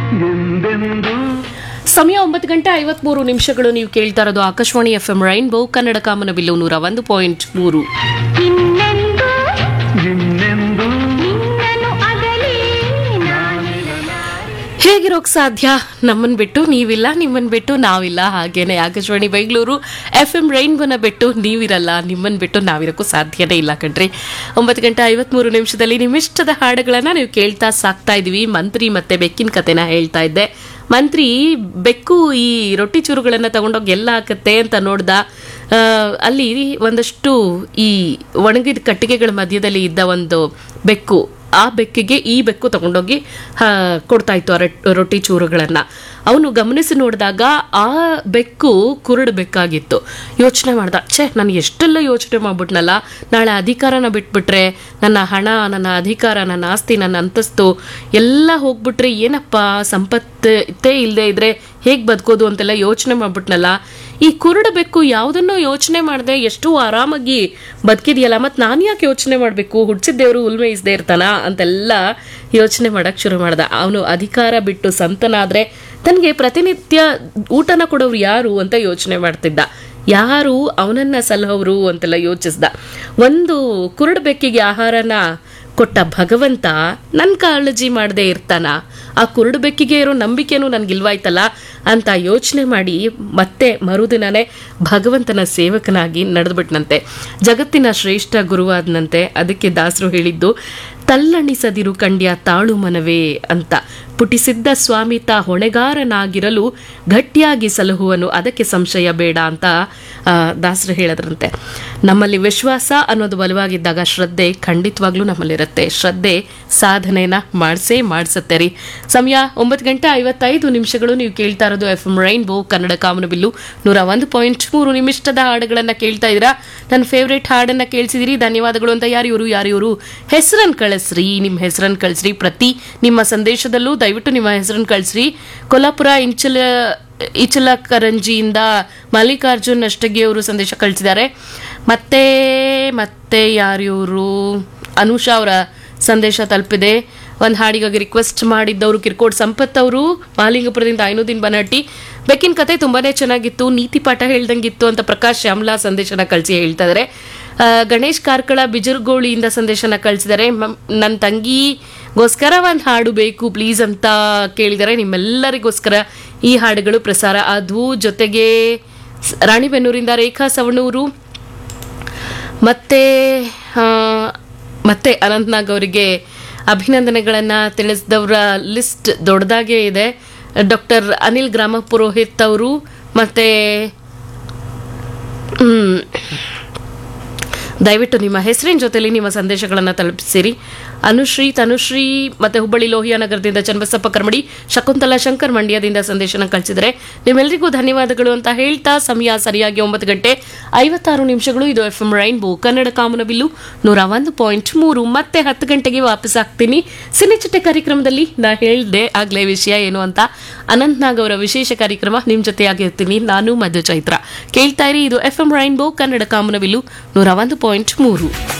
ಎಂದೆಂದು ಸಮಯ ಒಂಬತ್ತು ಗಂಟೆ ಐವತ್ಮೂರು ನಿಮಿಷಗಳು ನೀವು ಕೇಳ್ತಾ ಇರೋದು Akashvani F M rainbow Kannada ಕಾಮನಬಿಲ್ಲು ನೂರ ಒಂದು ಪಾಯಿಂಟ್ ಮೂರು ಇನ್ನೆಂದು ಇನ್ನೆಂದು ನಿನ್ನನು ಅಗಲಿ ಹೇಗಿರೋಕ್ ಸಾಧ್ಯ ನಮ್ಮನ್ ಬಿಟ್ಟು ನೀವಿಲ್ಲ ನಿಮ್ಮನ್ ಬಿಟ್ಟು ನಾವಿಲ್ಲ ಹಾಗೇನೆ ಆಕಾಶವಾಣಿ ಬೆಂಗಳೂರು ಎಫ್ ಎಂ ರೈನ್ಬೋನ ಬಿಟ್ಟು ನೀವಿರಲ್ಲ ನಿಮ್ಮನ್ ಬಿಟ್ಟು ನಾವಿರೋಕ್ಕೂ ಸಾಧ್ಯನೇ ಇಲ್ಲ ಕಣ್ರಿ ಒಂಬತ್ತು ಗಂಟೆ ಐವತ್ಮೂರು ನಿಮಿಷದಲ್ಲಿ ನಿಮ್ಮಿಷ್ಟದ ಹಾಡುಗಳನ್ನ ನೀವು ಕೇಳ್ತಾ ಸಾಕ್ತಾ ಇದೀವಿ ಮಂತ್ರಿ ಮತ್ತೆ ಬೆಕ್ಕಿನ ಕತೆನ ಹೇಳ್ತಾ ಇದ್ದೆ ಮಂತ್ರಿ ಬೆಕ್ಕು ಈ ರೊಟ್ಟಿ ಚೂರುಗಳನ್ನ ತಗೊಂಡೋಗಿ ಎಲ್ಲ ಹಾಕತ್ತೆ ಅಂತ ನೋಡ್ದ ಆ, ಅಲ್ಲಿ ಒಂದಷ್ಟು ಈ ಒಣಗಿದ ಕಟ್ಟಿಗೆಗಳ ಮಧ್ಯದಲ್ಲಿ ಇದ್ದ ಒಂದು ಬೆಕ್ಕು ಆ ಬೆಕ್ಕಿಗೆ ಈ ಬೆಕ್ಕು ತಗೊಂಡೋಗಿ ಆ, ಕೊಡ್ತಾ ಇತ್ತು ಆ ರೊಟ್- ರೊಟ್ಟಿ ಚೂರುಗಳನ್ನ ಅವನು ಗಮನಿಸಿ ನೋಡಿದಾಗ ಆ ಬೆಕ್ಕು ಕುರುಡು ಬೆಕ್ಕಾಗಿತ್ತು ಯೋಚನೆ ಮಾಡ್ದ ಛೇ ನಾನು ಎಷ್ಟೆಲ್ಲ ಯೋಚನೆ ಮಾಡ್ಬಿಟ್ನಲ್ಲ ನಾಳೆ ಅಧಿಕಾರನ ಬಿಟ್ಬಿಟ್ರೆ ನನ್ನ ಹಣ ನನ್ನ ಅಧಿಕಾರ ನನ್ನ ಆಸ್ತಿ ನನ್ನ ಅಂತಸ್ತು ಎಲ್ಲ ಹೋಗ್ಬಿಟ್ರೆ ಏನಪ್ಪ ಸಂಪತ್ತೇ ಇಲ್ಲದೆ ಇದ್ರೆ ಹೇಗೆ ಬದುಕೋದು ಅಂತೆಲ್ಲ ಯೋಚನೆ ಮಾಡ್ಬಿಟ್ನಲ್ಲ ಈ ಕುರುಡು ಬೆಕ್ಕು ಯಾವುದನ್ನೋ ಯೋಚನೆ ಮಾಡದೆ ಎಷ್ಟು ಆರಾಮಾಗಿ ಬದುಕಿದೆಯಲ್ಲ ಮತ್ತು ನಾನು ಯಾಕೆ ಯೋಚನೆ ಮಾಡಬೇಕು ಹುಡ್ಸಿದ್ದೇವರು ಉಲ್ಮೇಯಿಸದೆ ಇರ್ತಾನ ಅಂತೆಲ್ಲ ಯೋಚನೆ ಮಾಡಕ್ ಶುರು ಮಾಡ್ದ ಅವನು ಅಧಿಕಾರ ಬಿಟ್ಟು ಸಂತನಾದ್ರೆ ತನಗೆ ಪ್ರತಿನಿತ್ಯ ಊಟನ ಕೊಡೋರು ಯಾರು ಅಂತ ಯೋಚನೆ ಮಾಡ್ತಿದ್ದ ಯಾರು ಅವನನ್ನ ಸಲಹೋರು ಅಂತೆಲ್ಲ ಯೋಚಿಸ್ದ ಒಂದು ಕುರುಡು ಬೆಕ್ಕಿಗೆ ಆಹಾರನ ಕೊಟ್ಟ ಭಗವಂತ ನನ್ನ ಕಾಳಜಿ ಮಾಡದೆ ಇರ್ತಾನ ಆ ಕುರುಡು ಬೆಕ್ಕಿಗೆ ಇರೋ ನಂಬಿಕೆನೂ ನನ್ಗಿಲ್ವಾಯ್ತಲ್ಲ ಅಂತ ಯೋಚನೆ ಮಾಡಿ ಮತ್ತೆ ಮರುದಿನನೇ ಭಗವಂತನ ಸೇವಕನಾಗಿ ನಡೆದ್ಬಿಟ್ನಂತೆ ಜಗತ್ತಿನ ಶ್ರೇಷ್ಠ ಗುರುವಾದನಂತೆ ಅದಕ್ಕೆ ದಾಸರು ಹೇಳಿದ್ದು ತಲ್ಲಣಿಸದಿರು ಕಂಡ್ಯ ತಾಳು ಮನವೇ ಅಂತ ಪುಟಿಸಿದ್ದ ಸ್ವಾಮಿ ತಾ ಹೊಣೆಗಾರನಾಗಿರಲು ಗಟ್ಟಿಯಾಗಿ ಸಲಹುವನು ಅದಕ್ಕೆ ಸಂಶಯ ಬೇಡ ಅಂತ ಆ, ದಾಸರು ಹೇಳಿದ್ರಂತೆ ನಮ್ಮಲ್ಲಿ ವಿಶ್ವಾಸ ಅನ್ನೋದು ಬಲವಾಗಿದ್ದಾಗ ಶ್ರದ್ಧೆ ಖಂಡಿತವಾಗ್ಲೂ ನಮ್ಮಲ್ಲಿರುತ್ತೆ ಶ್ರದ್ಧೆ ಸಾಧನೆನ ಮಾಡಿಸೇ ಮಾಡಿಸುತ್ತೆ ರೀ ಸಮಯ ಒಂಬತ್ತು ಗಂಟೆ ಐವತ್ತೈದು ನಿಮಿಷಗಳು ನೀವು ಕೇಳ್ತಾ ಇರೋದು ಎಫ್ ಎಂ ರೈನ್ಬೋ ಕನ್ನಡ ಕಾಮನಬಿಲ್ಲು ನೂರ ಒಂದು ಪಾಯಿಂಟ್ ಮೂರು ನಿಮಿಷದ ಹಾಡುಗಳನ್ನ ಕೇಳ್ತಾ ಇದ್ದೀರಾ ನನ್ನ ಫೇವ್ರೇಟ್ ಹಾಡನ್ನ ಕೇಳಿಸಿದಿರಿ ಧನ್ಯವಾದಗಳು ಅಂತ ಯಾರು ಇವರು ಯಾರು ಇವರು ಹೆಸರನ್ನು ಕಳಿಸ್ರಿ ನಿಮ್ಮ ಹೆಸರನ್ನು ಕಳಿಸ್ರಿ ಪ್ರತಿ ನಿಮ್ಮ ಸಂದೇಶದಲ್ಲೂ ದಯವಿಟ್ಟು ನಿಮ್ಮ ಹೆಸರನ್ನು ಕಳಿಸ್ರಿ ಕೊಲ್ಲಾಪುರ ಇಂಚಲ ಇಚಲಕರಂಜಿಯಿಂದ ಮಲ್ಲಿಕಾರ್ಜುನ್ ಅಷ್ಟಗಿ ಅವರು ಸಂದೇಶ ಕಳಿಸಿದ್ದಾರೆ ಮತ್ತೆ ಮತ್ತೆ ಯಾರು ಇವರು ಅನುಷಾ ಅವರ ಸಂದೇಶ ತಲುಪಿದೆ ಒಂದು ಹಾಡಿಗಾಗಿ ರಿಕ್ವೆಸ್ಟ್ ಮಾಡಿದ್ದವರು ಕಿರ್ಕೋಡ್ ಸಂಪತ್ ಅವರು ಮಹಾಲಿಂಗಪುರದಿಂದ ಐನೂದಿನ್ ಬನಹಟ್ಟಿ ಬೆಕ್ಕಿನ ಕತೆ ತುಂಬಾನೇ ಚೆನ್ನಾಗಿತ್ತು ನೀತಿ ಪಾಠ ಹೇಳ್ದಂಗಿತ್ತು ಅಂತ ಪ್ರಕಾಶ್ ಶ್ಯಾಮ್ಲಾ ಸಂದೇಶನ ಕಳಿಸಿ ಹೇಳ್ತಾ ಇದ್ದಾರೆ ಆ, ಗಣೇಶ್ ಕಾರ್ಕಳ ಬಿಜರ್ಗೋಳಿಯಿಂದ ಸಂದೇಶನ ಕಳಿಸಿದ್ದಾರೆ ನನ್ನ ತಂಗಿಗೋಸ್ಕರ ಒಂದು ಹಾಡು ಬೇಕು ಪ್ಲೀಸ್ ಅಂತ ಕೇಳಿದ್ದಾರೆ ನಿಮ್ಮೆಲ್ಲರಿಗೋಸ್ಕರ ಈ ಹಾಡುಗಳು ಪ್ರಸಾರ ಆದವು ಜೊತೆಗೆ ಸ್- ರಾಣಿಬೆನ್ನೂರಿಂದ ರೇಖಾ ಸವಣೂರು ಮತ್ತೆ ಆ, ಮತ್ತೆ ಅನಂತ್ನಾಗ್ ಅವರಿಗೆ ಅಭಿನಂದನೆಗಳನ್ನು ತಿಳಿಸಿದವರ ಲಿಸ್ಟ್ ದೊಡ್ಡದಾಗೇ ಇದೆ ಡಾಕ್ಟರ್ ಅನಿಲ್ ಗ್ರಾಮ ಪುರೋಹಿತ್ ಅವರು ಮತ್ತೆ ಹ್ಮ್, ದಯವಿಟ್ಟು ನಿಮ್ಮ ಹೆಸರಿನ ಜೊತೆಲಿ ನಿಮ್ಮ ಸಂದೇಶಗಳನ್ನು ತಲುಪಿಸಿರಿ ಅನುಶ್ರೀ ತನುಶ್ರೀ ಮತ್ತೆ ಹುಬ್ಬಳ್ಳಿ ಲೋಹಿಯಾ ನಗರದಿಂದ ಚನ್ನಬಸಪ್ಪ ಕರ್ಮಡಿ ಶಕುಂತಲಾ ಶಂಕರ್ ಮಂಡ್ಯದಿಂದ ಸಂದೇಶನ ಕಳಿಸಿದರೆ ನಿಮ್ಮೆಲ್ಲರಿಗೂ ಧನ್ಯವಾದಗಳು ಅಂತ ಹೇಳ್ತಾ ಸಮಯ ಸರಿಯಾಗಿ ಒಂಬತ್ತು ಗಂಟೆ ಐವತ್ತಾರು ನಿಮಿಷಗಳು ಇದು ಎಫ್ ಎಂ ರೈನ್ಬೋ ಕನ್ನಡ ಕಾಮನಬಿಲ್ಲು ನೂರ ಒಂದು ಪಾಯಿಂಟ್ ಮೂರು ಮತ್ತೆ ಹತ್ತು ಗಂಟೆಗೆ ವಾಪಸ್ ಆಗ್ತೀನಿ ಸಿನಿಚಿಟ್ಟೆ ಕಾರ್ಯಕ್ರಮದಲ್ಲಿ ನಾ ಹೇಳಿದೆ ಆಗ್ಲೇ ವಿಷಯ ಏನು ಅಂತ ಅನಂತ್ನಾಗ್ ಅವರ ವಿಶೇಷ ಕಾರ್ಯಕ್ರಮ ನಿಮ್ಮ ಜೊತೆಯಾಗಿರ್ತೀನಿ ನಾನು ಮಧು ಚೈತ್ರ ಕೇಳ್ತಾ ಇರಿ ಇದು ಎಫ್ ಎಂ ರೈನ್ಬೋ ಕನ್ನಡ ಕಾಮನಬಿಲ್ಲು ನೂರ ಒಂದು ಪಾಯಿಂಟ್ ಮೂರು